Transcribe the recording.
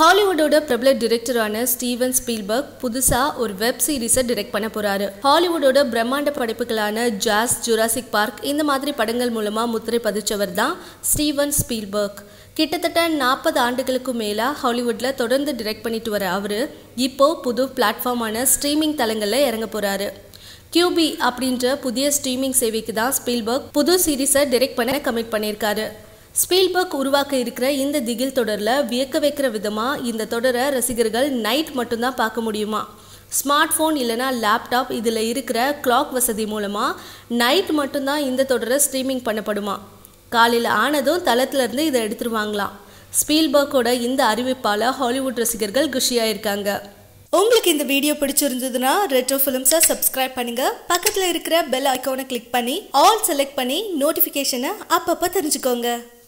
ஹாலிவுட்டோட பிரபல டிரெக்டரான Steven Spielberg புதுசா ஒரு வெப் சீரிஸை டிரெக்ட் பண்ண போறாரு ஹாலிவுட்டோட பிரம்மாண்ட படைப்புகளான ஜாஸ் ஜுராசிக் பார்க் இந்த மாதிரி படங்கள் மூலமா முத்திரை பதிச்சவர் தான் ஸ்டீவன் ஸ்பீல்பர்க் கிட்டத்தட்ட நாற்பது ஆண்டுகளுக்கு மேலா ஹாலிவுட்ல தொடர்ந்து டிரெக்ட் பண்ணிட்டு வர அவரு இப்போ புது பிளாட்ஃபார்மான ஸ்ட்ரீமிங் தளங்கள்ல இறங்க போறாரு கியூபி அப்படின்ற புதிய ஸ்ட்ரீமிங் சேவைக்கு தான் ஸ்பீல்பர்க் புது சீரிஸை டிரெக்ட் பண்ண கமிட் பண்ணியிருக்காரு ஸ்பீல்பர்க் உருவாக்க இருக்கிற இந்த திகில் தொடரில் வியக்க வைக்கிற விதமாக இந்த தொடரை ரசிகர்கள் நைட் மட்டும்தான் பார்க்க முடியுமா ஸ்மார்ட் ஃபோன் இல்லைனா லேப்டாப் இதில் இருக்கிற கிளாக் வசதி மூலமாக நைட் மட்டும்தான் இந்த தொடரை ஸ்ட்ரீமிங் பண்ணப்படுமா காலையில் ஆனதும் தளத்திலிருந்து இதை எடுத்துருவாங்களாம் ஸ்பீல்பர்க்கோட இந்த அறிவிப்பால் ஹாலிவுட் ரசிகர்கள் குஷியாக இருக்காங்க உங்களுக்கு இந்த வீடியோ பிடிச்சிருந்ததுன்னா ரெட்ரோ ஃபிலிம்ஸை சப்ஸ்கிரைப் பண்ணுங்க பக்கத்தில் இருக்கிற பெல் ஐக்கானை கிளிக் பண்ணி ஆல் செலக்ட் பண்ணி நோட்டிஃபிகேஷனை அப்பப்போ தெரிஞ்சுக்கோங்க